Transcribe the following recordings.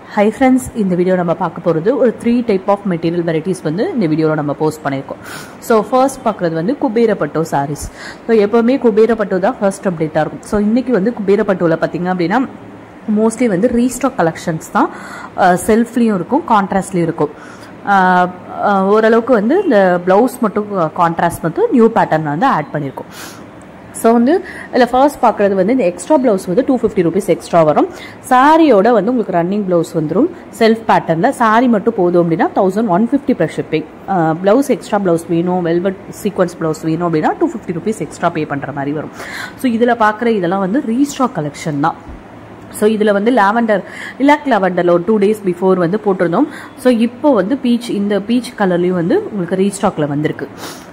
hi friends இந்த video நம்ம பார்க்க போகிறது ஒரு three type of material varieties வந்து இந்த வீடியோவில் நம்ம போஸ்ட் பண்ணியிருக்கோம் ஸோ ஃபர்ஸ்ட் பார்க்குறது வந்து குபேரப்பட்டோ சாரீஸ் ஸோ எப்போவுமே குபேரப்பட்டோ தான் ஃபர்ஸ்ட் அப்டேட்டாக இருக்கும் ஸோ இன்றைக்கி வந்து குபேரப்பட்டோவில் பார்த்தீங்க அப்படின்னா மோஸ்ட்லி வந்து ரீஸ்டாக் கலெக்ஷன்ஸ் தான் செல்ஃப்லேயும் இருக்கும் கான்ட்ராஸ்ட்லேயும் இருக்கும் ஆஹ் ஆஹ் ஓரளவுக்கு வந்து இந்த ப்ளவுஸ் மட்டும் கான்ட்ராஸ்ட் மட்டும் நியூ பேட்டர்ன் வந்து ஆட் பண்ணியிருக்கோம் ஸோ வந்து இதில் ஃபர்ஸ்ட் பார்க்குறது வந்து இந்த எக்ஸ்ட்ரா ப்ளவுஸ் வந்து டூ ஃபிஃப்டி ருபீஸ் எக்ஸ்ட்ரா வரும் சாரியோட வந்து உங்களுக்கு ரன்னிங் ப்ளவுஸ் வந்துடும் செல்ஃப் பேட்டர்னில் சாரி மட்டும் போதும் அப்படின்னா thousand one fifty plus shipping blouse extra blouse வேணும் வெல்வெட் சீக்வன்ஸ் ப்ளவுஸ் வேணும் அப்படின்னா two fifty rupees extra pay பண்ணுற மாதிரி வரும் ஸோ இதில் பார்க்குற இதெல்லாம் வந்து ரீஸ்டாக் கலெக்ஷன் தான் ஸோ இதில் வந்து லாவெண்டர் லிலாக் லாவெண்டரில் ஒரு டூ டேஸ் பிஃபோர் வந்து போட்டிருந்தோம் ஸோ இப்போ வந்து பீச் இந்த பீச் கலர்லேயும் வந்து உங்களுக்கு ரீஸ்டாக்கில் வந்திருக்கு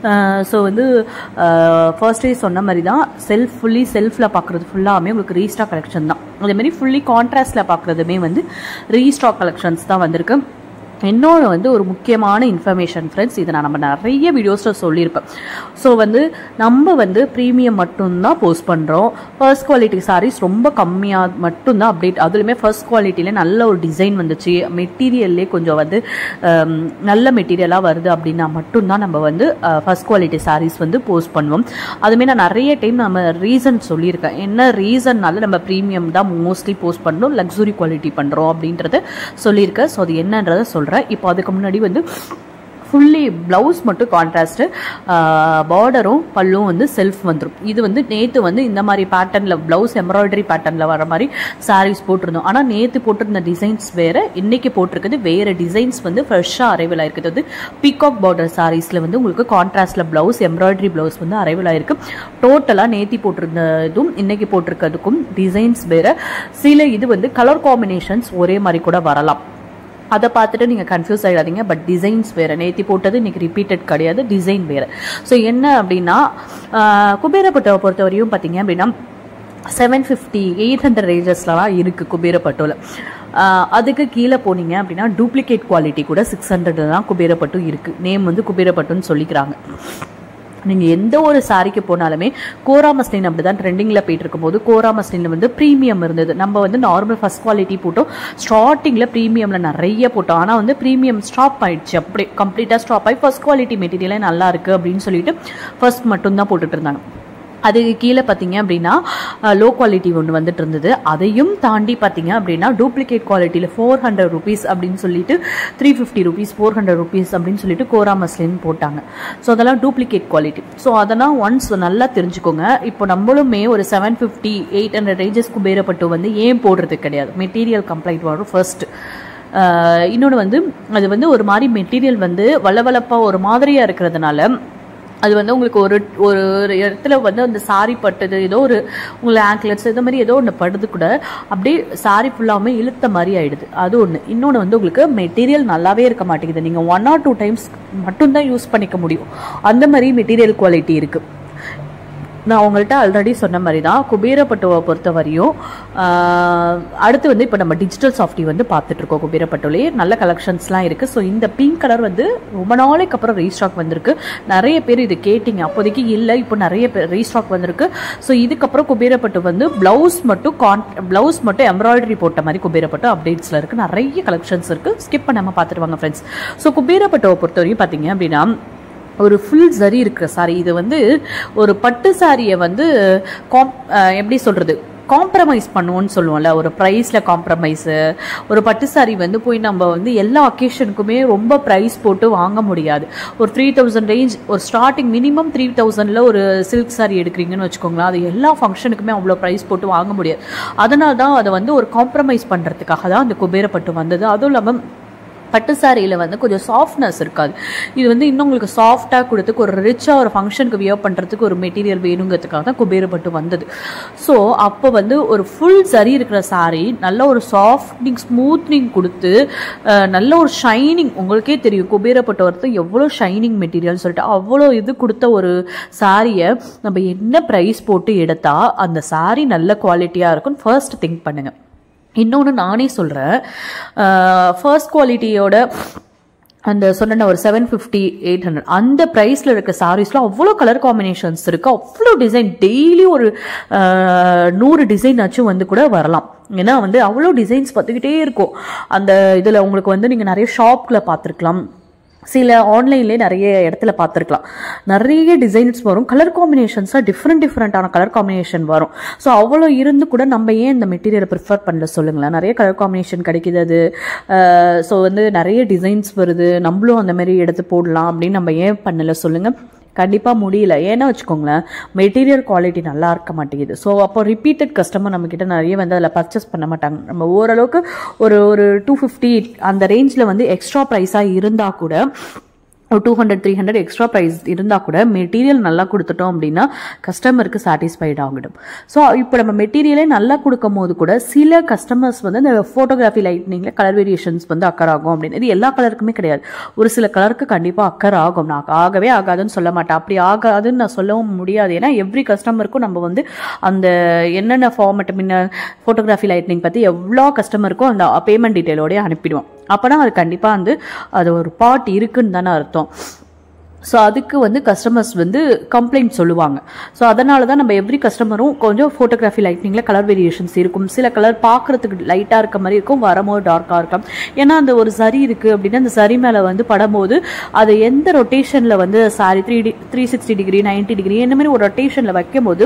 ஸோ வந்து ஃபர்ஸ்ட் டே சொன்ன மாதிரி தான் செல்ஃப் ஃபுல்லி செல்ஃபில் பார்க்குறது ஃபுல்லாமே உங்களுக்கு ரீஸ்டாக் கலெக்ஷன் தான் அதேமாதிரி ஃபுல்லி கான்ட்ராஸ்டில் பார்க்குறதுமே வந்து ரீஸ்டாக் கலெக்ஷன்ஸ் தான் வந்திருக்கு இன்னொன்று வந்து ஒரு முக்கியமான இன்ஃபர்மேஷன் ஃப்ரெண்ட்ஸ் இதை நான் நம்ம நிறைய வீடியோஸில் சொல்லியிருப்பேன் ஸோ வந்து நம்ம வந்து ப்ரீமியம் மட்டும்தான் போஸ்ட் பண்ணுறோம் ஃபர்ஸ்ட் குவாலிட்டி சாரீஸ் ரொம்ப கம்மியாக மட்டும்தான் அப்டேட் அதுலேயுமே ஃபர்ஸ்ட் குவாலிட்டியில் நல்ல ஒரு டிசைன் வந்துச்சு மெட்டீரியல்லே கொஞ்சம் வந்து ஹம், நல்ல மெட்டீரியலாக வருது அப்படின்னா மட்டும்தான் நம்ம வந்து ஃபர்ஸ்ட் குவாலிட்டி சாரீஸ் வந்து போஸ்ட் பண்ணுவோம் அதுமாரி நான் நிறைய டைம் நம்ம ரீசன் சொல்லியிருக்கேன் என்ன ரீசன்னால நம்ம ப்ரீமியம் தான் மோஸ்ட்லி போஸ்ட் பண்ணுறோம் லக்ஸுரி குவாலிட்டி பண்ணுறோம் அப்படின்றத சொல்லியிருக்கேன் ஸோ அது என்னன்றதை சொல்கிறேன் இப்போ அதுக்கு முன்னாடி வந்து ஃபுல்லி ப்ளவுஸ் மட்டும் கான்ட்ராஸ்ட்டு பார்டரும் பல்லும் வந்து செல்ஃப் வந்துடும் இது வந்து நேற்று வந்து இந்த மாதிரி பேட்டர்னில் ப்ளவுஸ் எம்ப்ராய்டரி பேட்டர்னில் வர மாதிரி சாரீஸ் போட்டிருந்தோம் ஆனால் நேற்று போட்டிருந்த டிசைன்ஸ் வேறு இன்னைக்கு போட்டிருக்குது வேறு டிசைன்ஸ் வந்து ஃப்ரெஷ்ஷாக அரைவல் ஆயிருக்குது வந்து பீகாக் பார்டர் சாரீஸில் வந்து உங்களுக்கு கான்ட்ராஸ்டில் ப்ளவுஸ் எம்ப்ராய்டரி ப்ளவுஸ் வந்து அரைவல் ஆயிருக்கு டோட்டலாக நேத்தி போட்டிருந்த இதுவும் இன்னைக்கு போட்டிருக்கிறதுக்கும் டிசைன்ஸ் வேறு சில இது வந்து கலர் காம்பினேஷன்ஸ் ஒரே மாதிரி கூட வரலாம் அதை பார்த்துட்டு நீங்கள் கன்ஃபியூஸ் ஆகிடாதீங்க பட் டிசைன்ஸ் வேறு நேத்தி போட்டது இன்னைக்கு ரிப்பீட்டட் கிடையாது டிசைன் வேறு ஸோ என்ன அப்படின்னா ஆஹ், குபேரப்பட்டவை பொறுத்தவரையும் பார்த்தீங்க அப்படின்னா செவன் ஃபிஃப்டி எயிட் ஹண்ட்ரட் ரேஞ்சஸ்லாம் இருக்குது குபேரப்பட்டோவில் அதுக்கு கீழே போனீங்க அப்படின்னா டூப்ளிகேட் குவாலிட்டி கூட சிக்ஸ் ஹண்ட்ரட் தான் குபேரப்பட்டும் இருக்குது நேம் வந்து குபேரப்பட்டுன்னு சொல்லிக்கிறாங்க நீங்கள் எந்த ஒரு சாரிக்கு போனாலுமே கோரா மஸ்லின் அப்படி தான் ட்ரெண்டிங்கில் போயிட்டு இருக்கும்போது கோரா மஸ்லினில் வந்து ப்ரீமியம் இருந்தது நம்ம வந்து நார்மல் ஃபஸ்ட் குவாலிட்டி போட்டோம் ஸ்டார்டிங்கில் ப்ரீமியமில் நிறைய போட்டோம் ஆனால் வந்து ப்ரீமியம் ஸ்டாப் ஆயிடுச்சு அப்படி கம்ப்ளீட்டாக ஸ்டாப் ஆகி ஃபஸ்ட் குவாலிட்டி மெட்டீரியலே நல்லா இருக்குது அப்படின்னு சொல்லிட்டு ஃபர்ஸ்ட் மட்டும்தான் போட்டுட்டு இருந்தாங்க அதுக்கு கீழே பார்த்தீங்க அப்படின்னா லோ குவாலிட்டி ஒன்று வந்துட்டு இருந்தது அதையும் தாண்டி பார்த்தீங்க அப்படின்னா டூப்ளிகேட் குவாலிட்டியில் ஃபோர் ஹண்ட்ரட் ருபீஸ் அப்படின்னு சொல்லிட்டு three fifty rupees four hundred rupees அப்படின்னு சொல்லிட்டு கோரா மஸ்லின் போட்டாங்க ஸோ அதெல்லாம் டூப்ளிகேட் குவாலிட்டி ஸோ அதெல்லாம் ஒன்ஸ் நல்லா தெரிஞ்சுக்கோங்க இப்போ நம்மளுமே ஒரு செவன் ஃபிஃப்டி எயிட் ஹண்ட்ரட் ரேஞ்சஸ்க்கு பேரப்பட்டு வந்து ஏன் போடுறது கிடையாது மெட்டீரியல் கம்ப்ளைண்ட் வரும் ஃபர்ஸ்ட் இன்னொன்று வந்து அது வந்து ஒரு மாதிரி மெட்டீரியல் வந்து வளவளப்பாக ஒரு மாதிரியாக இருக்கிறதுனால அது வந்து உங்களுக்கு ஒரு ஒரு ஒரு இடத்துல வந்து அந்த சாரி பட்டது ஏதோ ஒரு உங்களை ஆங்க்லெட்ஸ் இந்த மாதிரி ஏதோ ஒன்று படுது கூட அப்படியே சாரி ஃபுல்லாமே இழுத்த மாதிரி ஆயிடுது அது ஒன்று இன்னொன்று வந்து உங்களுக்கு மெட்டீரியல் நல்லாவே இருக்க மாட்டேங்குது நீங்கள் ஒன் ஆர் டூ டைம்ஸ் மட்டும்தான் யூஸ் பண்ணிக்க முடியும் அந்த மாதிரி மெட்டீரியல் குவாலிட்டி இருக்குது நான் உங்கள்கிட்ட ஆல்ரெடி சொன்ன மாதிரி தான் குபேரப்பட்டுவை பொறுத்த வரையும் ஆஹ், அடுத்து வந்து இப்போ நம்ம டிஜிட்டல் சாஃப்டி வந்து பார்த்துட்டு இருக்கோம் குபேரப்பட்டுலேயே நல்ல கலெக்ஷன்ஸ்லாம் இருக்குது ஸோ இந்த பிங்க் கலர் வந்து ரொம்ப நாளைக்கு அப்புறம் ரீஸ்டாக் வந்திருக்கு நிறைய பேர் இது கேட்டிங்க அப்போதைக்கு இல்லை இப்போ நிறைய பேர் ரீஸ்டாக் வந்திருக்கு ஸோ இதுக்கப்புறம் குபேரப்பட்டு வந்து ப்ளவுஸ் மட்டும் கான் ப்ளவுஸ் மட்டும் எம்ப்ராய்டரி போட்ட மாதிரி குபேரப்பட்டு அப்டேட்ஸில் இருக்குது நிறைய கலெக்ஷன்ஸ் இருக்குது ஸ்கிப் பண்ணாமல் பார்த்துட்டு வாங்க ஃப்ரெண்ட்ஸ் ஸோ குபேரப்பட்டுவை பொறுத்தவரையும் பார்த்தீங்க அப்படின்னா ஒரு ஃபுல் சரி இருக்கிற சாரி இது வந்து ஒரு பட்டு சாரியை வந்து காம் அஹ் எப்படி சொல்கிறது காம்ப்ரமைஸ் பண்ணுவோன்னு சொல்லுவோம்ல ஒரு ப்ரைஸில் காம்ப்ரமைஸு ஒரு பட்டு சாரி வந்து போய் நம்ம வந்து எல்லா அக்கேஷனுக்குமே ரொம்ப ப்ரைஸ் போட்டு வாங்க முடியாது ஒரு த்ரீ தௌசண்ட் ரேஞ்ச் ஒரு ஸ்டார்டிங் மினிமம் த்ரீ தௌசண்டில் ஒரு சில்க் சாரி எடுக்கிறீங்கன்னு வச்சுக்கோங்களேன் அது எல்லா ஃபங்க்ஷனுக்குமே அவ்வளோ ப்ரைஸ் போட்டு வாங்க முடியாது அதனால தான் அதை வந்து ஒரு காம்ப்ரமைஸ் பண்ணுறதுக்காக தான் அந்த குபேரப்பட்டு வந்தது அதுவும் இல்லாமல் பட்டு சாரியில் வந்து கொஞ்சம் சாஃப்ட்னஸ் இருக்காது இது வந்து இன்னும் உங்களுக்கு சாஃப்டாக கொடுத்துக்கு ஒரு ரிச்சாக ஒரு ஃபங்க்ஷனுக்கு வியர் பண்ணுறதுக்கு ஒரு மெட்டீரியல் வேணுங்கிறதுக்காக தான் குபேரப்பட்டு வந்தது ஸோ அப்போ வந்து ஒரு ஃபுல் சரி இருக்கிற சாரி நல்ல ஒரு சாஃப்ட்னிங் ஸ்மூத்னிங் கொடுத்து அஹ், நல்ல ஒரு ஷைனிங் உங்களுக்கே தெரியும் குபேரப்பட்டு வரது எவ்வளோ ஷைனிங் மெட்டீரியல் சொல்லிட்டு அவ்வளோ இது கொடுத்த ஒரு சாரியை நம்ம என்ன ப்ரைஸ் போட்டு எடுத்தா அந்த சாரி நல்ல குவாலிட்டியாக இருக்கும்னு ஃபர்ஸ்ட் திங்க் பண்ணுங்கள் இன்னொன்று நானே சொல்கிறேன் ஃபர்ஸ்ட் குவாலிட்டியோட அந்த சொன்ன ஒரு செவன் ஃபிஃப்டி எயிட் ஹண்ட்ரட் அந்த ப்ரைஸில் இருக்க சாரீஸ்லாம் அவ்வளோ கலர் காம்பினேஷன்ஸ் இருக்குது அவ்வளோ டிசைன் டெய்லி ஒரு அஹ், நூறு டிசைன் ஆச்சும் வந்து கூட வரலாம் ஏன்னா வந்து அவ்வளோ டிசைன்ஸ் பார்த்துக்கிட்டே இருக்கும் அந்த இதில் உங்களுக்கு வந்து நீங்கள் நிறைய ஷாப்பில் பார்த்துருக்கலாம் சில ஆன்லைன்லேயே நிறைய இடத்துல பார்த்துருக்கலாம் நிறைய டிசைன்ஸ் வரும் கலர் காம்பினேஷன்ஸாக டிஃப்ரெண்ட் டிஃப்ரெண்ட்டான கலர் காம்பினேஷன் வரும் ஸோ அவ்வளோ இருந்து கூட நம்ம ஏன் இந்த மெட்டீரியலை ப்ரிஃபர் பண்ணல சொல்லுங்களேன் நிறைய கலர் காம்பினேஷன் கிடைக்குது அது ஸோ வந்து நிறைய டிசைன்ஸ் வருது நம்மளும் அந்த மாதிரி எடுத்து போடலாம் அப்படின்னு நம்ம ஏன் பண்ணல சொல்லுங்கள் கண்டிப்பாக முடியல ஏன்னா வச்சுக்கோங்களேன் மெட்டீரியல் குவாலிட்டி நல்லா இருக்க மாட்டேங்குது ஸோ அப்போ ரிப்பீட்டட் கஸ்டமர் நம்மக்கிட்ட நிறைய வந்து அதில் பர்ச்சேஸ் பண்ண மாட்டாங்க நம்ம ஓரளவுக்கு ஒரு ஒரு டூ ஃபிஃப்டி அந்த ரேஞ்சில் வந்து எக்ஸ்ட்ரா ப்ரைஸாக இருந்தால் கூட ஒரு two hundred three hundred extra price இருந்தால் கூட மெட்டீரியல் நல்லா கொடுத்துட்டோம் அப்படின்னா கஸ்டமருக்கு சாட்டிஸ்ஃபைட் ஆகிடும் ஸோ இப்போ நம்ம மெட்டீரியலே நல்லா கொடுக்கும் போது கூட சில கஸ்டமர்ஸ் வந்து இந்த ஃபோட்டோகிராஃபி லைட்னிங்கில் கலர் வேரியேஷன்ஸ் வந்து அக்கர் ஆகும் அப்படின்னு இது எல்லா கலருக்குமே கிடையாது ஒரு சில கலருக்கு கண்டிப்பாக அக்கர் ஆகும் நான் ஆகவே ஆகாதுன்னு சொல்ல மாட்டேன் அப்படி ஆகாதுன்னு நான் சொல்லவும் முடியாது ஏன்னா எவ்ரி கஸ்டமருக்கும் நம்ம வந்து அந்த என்னென்ன ஃபார்மெட் முன்ன ஃபோட்டோகிராஃபி லைட்னிங் பற்றி எவ்வளோ கஸ்டமருக்கும் அந்த பேமெண்ட் டீட்டெயிலோடய அனுப்பிடுவோம் அப்போனா அது கண்டிப்பாக வந்து அது ஒரு பார்ட் இருக்குன்னு தானே அர்த்தம் ஸோ அதுக்கு வந்து கஸ்டமர்ஸ் வந்து கம்ப்ளைண்ட் சொல்லுவாங்க ஸோ அதனால தான் நம்ம எவ்ரி கஸ்டமரும் கொஞ்சம் ஃபோட்டோகிராஃபி லைட்னிங்கில் கலர் வேரியேஷன்ஸ் இருக்கும் சில கலர் பார்க்குறதுக்கு லைட்டாக இருக்க மாதிரி இருக்கும் வரும்போது டார்க்காக இருக்கும் ஏன்னா அந்த ஒரு சரி இருக்குது அப்படின்னா அந்த சரி மேலே வந்து படும்போது அது எந்த ரொட்டேஷனில் வந்து sari three D three sixty degree ninety degree இந்த மாதிரி ஒரு ரொட்டேஷனில் வைக்கும்போது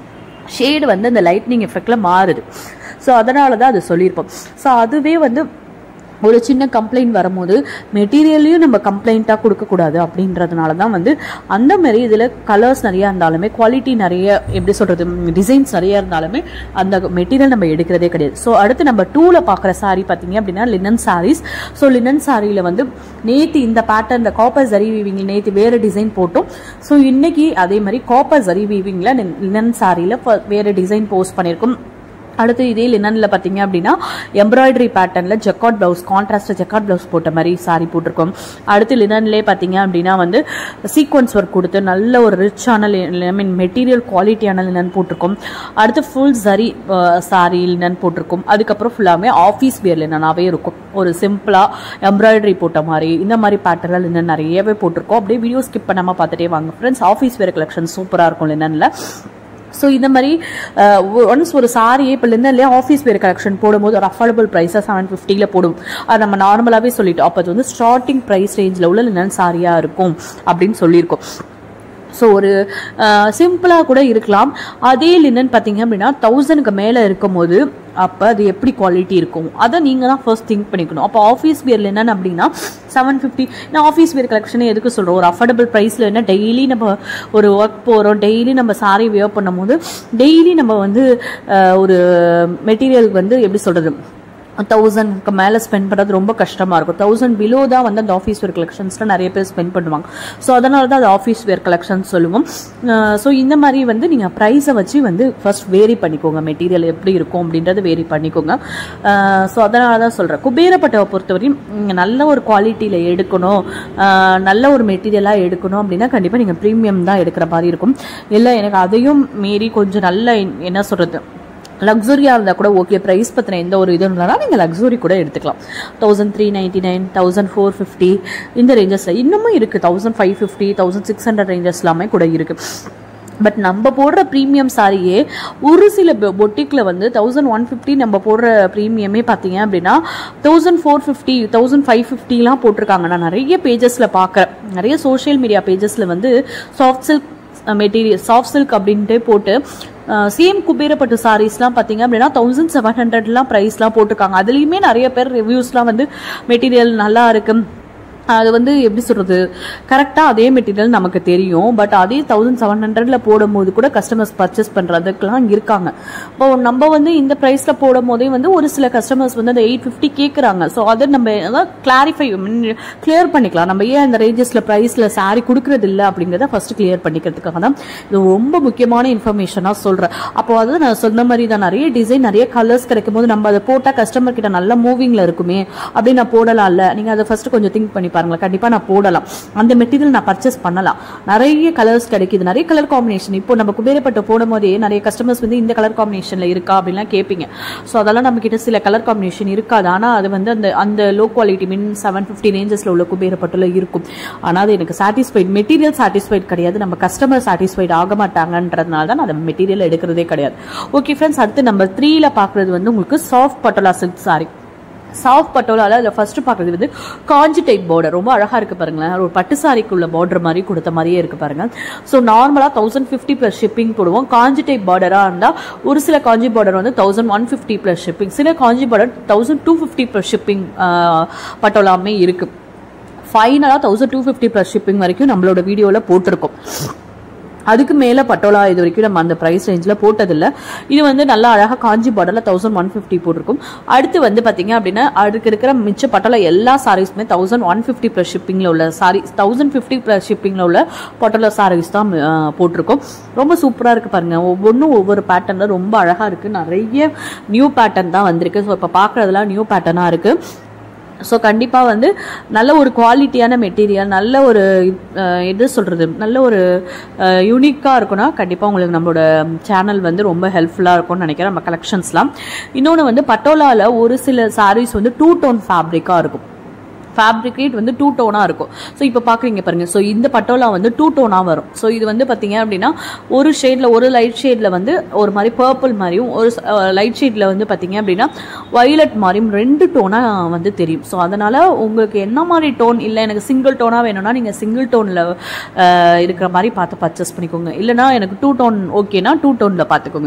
ஷேடு வந்து அந்த லைட்னிங் எஃபெக்டில் மாறுது ஸோ அதனால தான் அது சொல்லியிருப்போம் ஸோ அதுவே வந்து ஒரு சின்ன கம்ப்ளைண்ட் வரும்போது மெட்டீரியல்லையும் நம்ம கம்ப்ளைண்ட்டாக கொடுக்கக்கூடாது அப்படின்றதுனால தான் வந்து அந்த மாதிரி இதில் கலர்ஸ் நிறையா இருந்தாலுமே குவாலிட்டி நிறைய எப்படி சொல்கிறது டிசைன்ஸ் நிறைய இருந்தாலுமே அந்த மெட்டீரியல் நம்ம எடுக்கிறதே கிடையாது ஸோ அடுத்து நம்ம டூவில் பார்க்குற saree பார்த்தீங்க அப்படின்னா லினன் சாரீஸ் ஸோ லினன் சாரியில் வந்து நேற்று இந்த பேட்டர்ன் இந்த காப்பர் ஜரி வீவிங்கில் நேற்று வேறு டிசைன் போட்டோம் ஸோ இன்னைக்கு அதே மாதிரி காப்பர் ஜரி வீவிங்கில் லினன் சாரியில் வேறு டிசைன் போஸ்ட் பண்ணியிருக்கோம் அடுத்து இதே லினனில் பார்த்தீங்க அப்படின்னா எம்ப்ராய்டரி பேட்டர்னில் jacquard blouse contrast jacquard blouse போட்ட மாதிரி சாரி போட்டிருக்கோம் அடுத்து லினன்லேயே பார்த்தீங்க அப்படின்னா வந்து சீக்வன்ஸ் ஒர்க் கொடுத்து நல்ல ஒரு ரிச்சான ஐ மீன் மெட்டீரியல் குவாலிட்டியான லினன் போட்டிருக்கோம் அடுத்து ஃபுல் சரி சாரி லினன் போட்டிருக்கோம் அதுக்கப்புறம் ஃபுல்லாமே ஆஃபீஸ் வியர் லினனாகவே இருக்கும் ஒரு சிம்பிளாக எம்ப்ராய்டரி போட்ட மாதிரி இந்த மாதிரி பேட்டர்னில் லினன் நிறையவே போட்டிருக்கோம் அப்படியே வீடியோ ஸ்கிப் பண்ணாமல் பார்த்துட்டே வாங்க ஃப்ரெண்ட்ஸ் ஆஃபீஸ் வேர் கலெக்ஷன் சூப்பராக இருக்கும் லினனில் ஸோ இந்த மாதிரி ஒன்ஸ் ஒரு சாரியே இப்போ இல்லையா ஆஃபீஸ் வேர் கலெக்ஷன் போடும்போது ஒரு அஃபோர்டபுள் ப்ரைஸாக செவன் ஃபிஃப்டியில் போடும் அது நம்ம நார்மலாகவே சொல்லிட்டோம் அப்போ அது வந்து ஸ்டார்டிங் ப்ரைஸ் ரேஞ்சில் உள்ள லினன் சாரியாக இருக்கும் அப்படின்னு சொல்லியிருக்கோம் ஸோ ஒரு சிம்பிளாக கூட இருக்கலாம் அதே லினன் பார்த்தீங்க அப்படின்னா தௌசண்ட்க்கு மேலே இருக்கும் போது அப்போ அது எப்படி குவாலிட்டி இருக்கும் அதை நீங்கள் தான் ஃபர்ஸ்ட் திங்க் பண்ணிக்கணும் அப்போ ஆஃபீஸ் வியர் லினன் அப்படின்னா செவன் ஃபிஃப்டி நான் ஆஃபீஸ் வியர் கலெக்ஷனே எதுக்கு சொல்கிறோம் ஒரு அஃபோர்டபுள் ப்ரைஸில் என்ன டெய்லி நம்ம ஒரு ஒர்க் போகிறோம் டெய்லி நம்ம சாரி வியர் பண்ணும்போது டெய்லி நம்ம வந்து அஹ், ஒரு மெட்டீரியல் வந்து எப்படி சொல்கிறது தௌசண்ட்க்கு மேலே ஸ்பெண்ட் பண்ணுறது ரொம்ப கஷ்டமாக இருக்கும் தௌசண்ட் பிலோ தான் வந்து அந்த ஆஃபீஸ் வேர் கலெக்ஷன்ஸில் நிறைய பேர் ஸ்பெண்ட் பண்ணுவாங்க ஸோ அதனால தான் அது ஆஃபீஸ் வேர் கலெக்ஷன்ஸ் சொல்லுவோம் ஸோ இந்த மாதிரி வந்து நீங்கள் ப்ரைஸை வச்சு வந்து ஃபர்ஸ்ட் வேரி பண்ணிக்கோங்க மெட்டீரியல் எப்படி இருக்கும் அப்படின்றத வேரி பண்ணிக்கோங்க ஸோ அதனால தான் சொல்கிறேன் குபேரப்பட்டவை பொறுத்தவரையும் நீங்கள் நல்ல ஒரு குவாலிட்டியில் எடுக்கணும் ஆஹ் நல்ல ஒரு மெட்டீரியலாக எடுக்கணும் அப்படின்னா கண்டிப்பாக நீங்கள் ப்ரீமியம் தான் எடுக்கிற மாதிரி இருக்கும் இல்லை எனக்கு அதையும் மீறி கொஞ்சம் நல்ல என்ன சொல்கிறது லக்ஸுரியாக இருந்தால் கூட ஓகே ப்ரைஸ் பற்றின எந்த ஒரு இது இருந்தாலும் நீங்கள் லக்ஸுரி கூட எடுத்துக்கலாம் thousand three ninety nine thousand four fifty இந்த ரேஞ்சஸில் இன்னமும் இருக்குது thousand five fifty thousand six hundred ranges எல்லாமே கூட இருக்குது பட் நம்ம போடுற ப்ரீமியம் சாரியே ஒரு சில பொட்டிக்கில் வந்து தௌசண்ட் ஒன் ஃபிஃப்டி நம்ம போடுற ப்ரீமியமே பார்த்தீங்க அப்படின்னா thousand four fifty thousand five ஃபிஃப்டிலாம் போட்டிருக்காங்க நான் நிறைய பேஜஸில் பார்க்குறேன் நிறைய சோஷியல் மீடியா பேஜஸில் வந்து soft silk material soft silk அப்படின்ட்டு போட்டு சேம் குபேரப்பட்டு சாரீஸ்லாம் பார்த்தீங்க அப்படின்னா தௌசண்ட் செவன் ஹண்ட்ரட்லாம் ப்ரைஸ்லாம் போட்டிருக்காங்க அதுலேயுமே நிறைய பேர் ரிவ்யூஸ்லாம் வந்து மெட்டீரியல் நல்லா இருக்கு அது வந்து எப்படி சொல்கிறது கரெக்டாக அதே மெட்டீரியல் நமக்கு தெரியும் பட் அதே தௌசண்ட் செவன் ஹண்ட்ரட்ல போடும்போது கூட கஸ்டமர்ஸ் பர்ச்சேஸ் பண்ணுறதுக்கெலாம் இருக்காங்க இப்போ நம்ம வந்து இந்த ப்ரைஸில் போடும் போதே வந்து ஒரு சில கஸ்டமர்ஸ் வந்து அந்த எயிட் ஃபிஃப்டி கேட்குறாங்க ஸோ அதை நம்ம கிளாரிஃபை கிளியர் பண்ணிக்கலாம் நம்ம ஏன் அந்த ரேஞ்சஸில் ப்ரைஸில் சாரி கொடுக்கறது இல்லை அப்படிங்கிறத ஃபர்ஸ்ட் கிளியர் பண்ணிக்கிறதுக்காக தான் இது ரொம்ப முக்கியமான இன்ஃபர்மேஷனாக சொல்கிறேன் அப்போ அது நான் சொன்ன மாதிரி தான் நிறைய டிசைன் நிறைய கலர்ஸ் கிடைக்கும் போது நம்ம அதை போட்டால் கஸ்டமர் கிட்ட நல்ல மூவிங்கில் இருக்குமே அப்படின்னு நான் போடலாம்ல நீங்கள் அதை ஃபர்ஸ்ட் கொஞ்சம் திங்க் பண்ணி பாருங்களேன் கண்டிப்பா நான் போடலாம் அந்த மெட்டீரியல் நான் பர்ச்சேஸ் பண்ணலாம் நிறைய கலர்ஸ் கிடைக்குது நிறைய கலர் காம்பினேஷன் இப்போ நம்ம குபேரப்பட்டு போடும் போதே நிறைய கஸ்டமர்ஸ் வந்து இந்த கலர் காம்பினேஷன்ல இருக்கா அப்படின்லாம் கேட்பீங்க ஸோ அதெல்லாம் நம்ம கிட்ட சில கலர் காம்பினேஷன் இருக்காது ஆனா அது வந்து அந்த அந்த low quality mean seven fifty ரேஞ்சஸ்ல உள்ள குபேரப்பட்டுல இருக்கும் ஆனா அது எனக்கு சாட்டிஸ்ஃபைட் மெட்டீரியல் சாட்டிஸ்ஃபைட் கிடையாது நம்ம கஸ்டமர் சாட்டிஸ்ஃபைட் ஆக மாட்டாங்கன்றதுனால தான் நான் அந்த மெட்டீரியல் எடுக்கிறதே கிடையாது ஓகே ஃப்ரெண்ட்ஸ் அடுத்து நம்பர் த்ரீல பார்க்குறது வந்து உங்களுக்கு soft patola silk sari soft பட்டோலால அதில் ஃபர்ஸ்ட் பார்க்குறது வந்து காஞ்சி டைப் பார்டர் ரொம்ப அழகாக இருக்கு பாருங்களேன் ஒரு பட்டு சாரிக்குள்ள பார்டர் மாதிரி கொடுத்த மாதிரியே இருக்கு பாருங்க ஸோ நார்மலாக தௌசண்ட் ஃபிஃப்டி ப்ளஸ் ஷிப்பிங் போடுவோம் காஞ்சி டைப் பார்டராக இருந்தால் ஒரு சில காஞ்சி பார்டர் வந்து thousand one fifty plus shipping சில Kanchi border thousand two fifty plus shipping பட்டோலாமே இருக்கு ஃபைனலாக thousand two fifty plus shipping வரைக்கும் நம்மளோட வீடியோவில் போட்டிருக்கோம் அதுக்கு மேலே பட்டோலா இது வரைக்கும் நம்ம அந்த ப்ரைஸ் ரேஞ்சில் போட்டதில்லை இது வந்து நல்லா அழகாக காஞ்சி பார்டரில் தௌசண்ட் ஒன் ஃபிஃப்டி போட்டிருக்கும் அடுத்து வந்து பார்த்தீங்க அப்படின்னா அதுக்கு இருக்கிற மிச்ச பட்டோலா எல்லா சாரீஸுமே தௌசண்ட் ஒன் ஃபிஃப்டி ப்ளஸ் ஷிப்பிங்கில் உள்ள சாரி தௌசண்ட் ஃபிஃப்டி ப்ளஸ் ஷிப்பிங்கில் உள்ள பட்டோலா சாரீஸ் தான் அஹ், போட்டிருக்கோம் ரொம்ப சூப்பராக இருக்குது பாருங்கள் ஒவ்வொன்றும் ஒவ்வொரு பேட்டர்னில் ரொம்ப அழகாக இருக்குது நிறைய நியூ பேட்டர்ன் தான் வந்திருக்கு ஸோ இப்போ பார்க்குறதுலாம் நியூ பேட்டர்னாக இருக்குது ஸோ கண்டிப்பாக வந்து நல்ல ஒரு குவாலிட்டியான மெட்டீரியல் நல்ல ஒரு அஹ், எது சொல்கிறது நல்ல ஒரு யூனிக்காக இருக்கும்னா கண்டிப்பாக உங்களுக்கு நம்மளோட சேனல் வந்து ரொம்ப ஹெல்ப்ஃபுல்லாக இருக்கும்னு நினைக்கிறேன் நம்ம கலெக்ஷன்ஸ்லாம் இன்னொன்று வந்து பட்டோலாவில் ஒரு சில சாரீஸ் வந்து டூ டோன் ஃபேப்ரிக்காக இருக்கும் ஃபேப்ரிக் ரேட் வந்து டூ டோனாக இருக்கும் ஸோ இப்போ பார்க்குறீங்க பாருங்க ஸோ இந்த பட்டோலா வந்து டூ டோனாக வரும் ஸோ இது வந்து பார்த்தீங்க அப்படின்னா ஒரு ஷேடில் ஒரு லைட் ஷேடில் வந்து ஒரு மாதிரி பர்பிள் மாதிரியும் ஒரு லைட் ஷேடில் வந்து பார்த்தீங்க அப்படின்னா வயலட் மாதிரியும் ரெண்டு டோனாக வந்து தெரியும் ஸோ அதனால் உங்களுக்கு என்ன மாதிரி டோன் இல்லை எனக்கு சிங்கிள் டோனாக வேணும்னா நீங்கள் சிங்கிள் டோனில் இருக்கிற மாதிரி பார்த்து பர்ச்சேஸ் பண்ணிக்கோங்க இல்லைனா எனக்கு டூ டோன் ஓகேனா டூ டோனில் பார்த்துக்கோங்க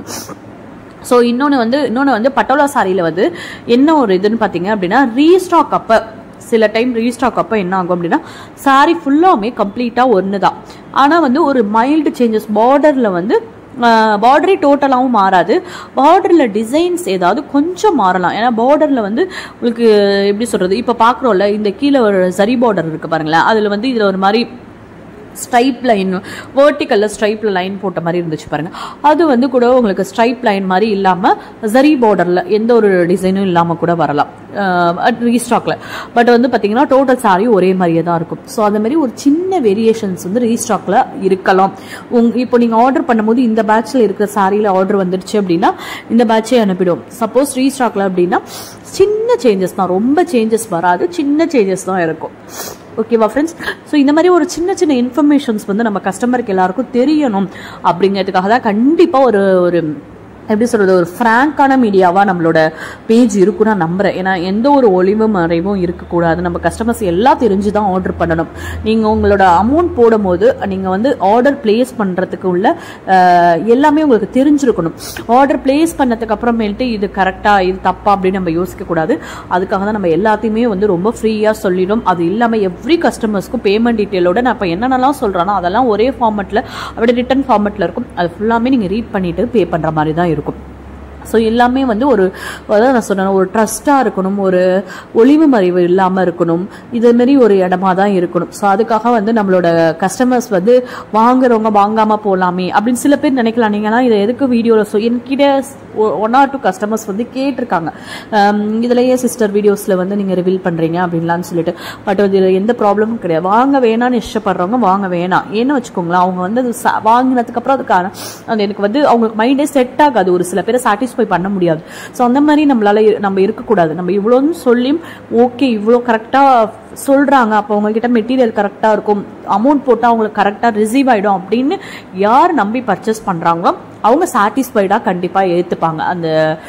ஸோ இன்னொன்று வந்து இன்னொன்று வந்து பட்டோலா சாரியில் வந்து என்ன ஒரு இதுன்னு பார்த்தீங்க அப்படின்னா ரீஸ்டாக் அப்போ சில டைம் ரீஸ்டாக் அப்போ என்ன ஆகும் அப்படின்னா சாரி ஃபுல்லாமே கம்ப்ளீட்டாக ஒன்று தான் ஆனால் வந்து ஒரு மைல்டு சேஞ்சஸ் பார்டரில் வந்து பார்டரே டோட்டலாகவும் மாறாது பார்டரில் டிசைன்ஸ் ஏதாவது கொஞ்சம் மாறலாம் ஏன்னா பார்டரில் வந்து உங்களுக்கு எப்படி சொல்கிறது இப்போ பார்க்குறோம்ல இந்த கீழே ஒரு சரி பார்டர் இருக்குது பாருங்களேன் அதில் வந்து இதில் ஒரு மாதிரி ஸ்ட்ரைப் லைன் வேர்ட்டிக்கல்ல ஸ்ட்ரைப்ல லைன் போட்ட மாதிரி இருந்துச்சு பாருங்க அது வந்து கூட உங்களுக்கு ஸ்ட்ரைப் லைன் மாதிரி இல்லாம ஜரி பார்டர்ல எந்த ஒரு டிசைனும் இல்லாம கூட வரலாம் ரீஸ்டாக்ல பட் வந்து பாத்தீங்கன்னா டோட்டல் சாரி ஒரே மாதிரியே தான் இருக்கும் ஸோ அந்த மாதிரி ஒரு சின்ன வேரியேஷன்ஸ் வந்து ரீஸ்டாக்ல இருக்கலாம் உங் இப்போ நீங்க ஆர்டர் பண்ணும்போது இந்த பேட்ச்ல இருக்கிற சாரியில ஆர்டர் வந்துருச்சு அப்படின்னா இந்த பேட்சே அனுப்பிடும் சப்போஸ் ரீஸ்டாக்ல அப்படின்னா சின்ன சேஞ்சஸ் தான் ரொம்ப சேஞ்சஸ் வராது சின்ன சேஞ்சஸ் தான் இருக்கும் ஓகேவா ஃப்ரெண்ட்ஸ் ஸோ இந்த மாதிரி ஒரு சின்ன சின்ன இன்ஃபர்மேஷன்ஸ் வந்து நம்ம கஸ்டமருக்கு எல்லாருக்கும் தெரியணும் அப்படிங்கிறதுக்காக தான் கண்டிப்பாக ஒரு ஒரு எப்படி சொல்றது ஒரு ஃப்ராங்கான மீடியாவா நம்மளோட பேஜ் இருக்கும் நான் நம்புறேன் ஏன்னா எந்த ஒரு ஒளிவும் மறைவும் இருக்கக்கூடாது நம்ம கஸ்டமர்ஸ் எல்லாம் தெரிஞ்சு தான் ஆர்டர் பண்ணணும் நீங்க உங்களோட அமௌண்ட் போடும்போது நீங்க வந்து ஆர்டர் பிளேஸ் பண்றதுக்கு உள்ள அஹ், எல்லாமே உங்களுக்கு தெரிஞ்சிருக்கணும் ஆர்டர் பிளேஸ் பண்ணதுக்கு அப்புறமேல்ட்டு இது கரெக்டா இது தப்பா அப்படின்னு நம்ம யோசிக்க கூடாது அதுக்காக தான் நம்ம எல்லாத்தையுமே வந்து ரொம்ப ஃப்ரீயா சொல்லிடும் அது இல்லாம எவ்ரி கஸ்டமர்ஸ்க்கும் பேமெண்ட் டீட்டெயிலோட நான் இப்போ என்னென்னலாம் சொல்றேனோ அதெல்லாம் ஒரே ஃபார்மெட்ல அப்படியே ரிட்டன் ஃபார்மெட்ல இருக்கும் அது ஃபுல்லாமே நீங்க ரீட் பண்ணிட்டு பே பண்ற மாதிரி தான் இருக்கும் ஸோ எல்லாமே வந்து ஒரு அதான் நான் சொன்னேன் ஒரு ட்ரஸ்ட்டாக இருக்கணும் ஒரு ஒளிவு மறைவு இல்லாமல் இருக்கணும் இதேமாரி ஒரு இடமா தான் இருக்கணும் ஸோ அதுக்காக வந்து நம்மளோட கஸ்டமர்ஸ் வந்து வாங்குறவங்க வாங்காமல் போகலாமே அப்படின்னு சில பேர் நினைக்கலாம் நீங்கன்னா இதை எதுக்கு வீடியோவில் சொ என்கிட்ட ஒன் ஆர் டூ கஸ்டமர்ஸ் வந்து கேட்டிருக்காங்க ஆம், இதுலயே சிஸ்டர் வீடியோஸில் வந்து நீங்கள் ரிவீல் பண்ணுறீங்க அப்படின்லாம் சொல்லிட்டு பட் வந்து இதுல எந்த ப்ராப்ளமும் கிடையாது வாங்க வேணாம்னு இஷ்டப்படுறவங்க வாங்க வேணாம் ஏன்னு வச்சுக்கோங்களேன் அவங்க வந்து அது ச- வாங்கினதுக்கு அப்புறம் அதுக்கான அது எனக்கு வந்து அவங்களுக்கு மைண்டே செட் ஆகாது ஒரு சில பேரை சாட்டிஸ்ஃபை பண்ண முடியாது ஸோ அந்த மாதிரி நம்மளால இரு- நம்ம இருக்கக்கூடாது நம்ம இவ்வளோன்னு சொல்லியும் ஓகே இவ்வளோ கரெக்டாக சொல்றாங்க அப்போ உங்ககிட்ட மெட்டீரியல் கரெக்டாக இருக்கும் அமௌண்ட் போட்டால் அவங்களுக்கு கரெக்டாக ரிசீவ் ஆகிடும் அப்படின்னு யார் நம்பி பர்ச்சேஸ் பண்ணுறாங்களோ அவங்க சாட்டிஸ்ஃபைடாக கண்டிப்பாக ஏற்றுப்பாங்க அந்த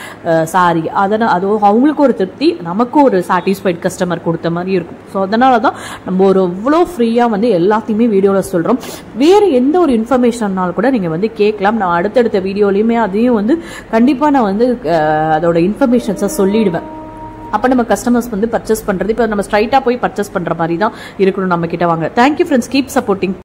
சாரி அதனால் அது அவங்களுக்கு ஒரு திருப்தி நமக்கும் ஒரு சாட்டிஸ்ஃபைட் கஸ்டமர் கொடுத்த மாதிரி இருக்கும் ஸோ அதனால தான் நம்ம ஒரு இவ்வளோ ஃப்ரீயாக வந்து எல்லாத்தையுமே வீடியோவில் சொல்கிறோம் வேறு எந்த ஒரு இன்ஃபர்மேஷன்னாலும் கூட நீங்கள் வந்து கேட்கலாம் நான் அடுத்தடுத்த வீடியோலையுமே அதையும் வந்து கண்டிப்பாக நான் வந்து அஹ், அதோட இன்ஃபர்மேஷன்ஸை சொல்லிடுவேன் அப்போ நம்ம கஸ்டமர்ஸ் வந்து பர்ச்சேஸ் பண்ணுறது இப்போ நம்ம ஸ்ட்ரைட்டாக போய் பர்ச்சேஸ் பண்ணுற மாதிரி தான் இருக்கணும் நம்ம கிட்ட வாங்க தேங்க்யூ ஃப்ரெண்ட்ஸ் கீப் சப்போர்ட்டிங்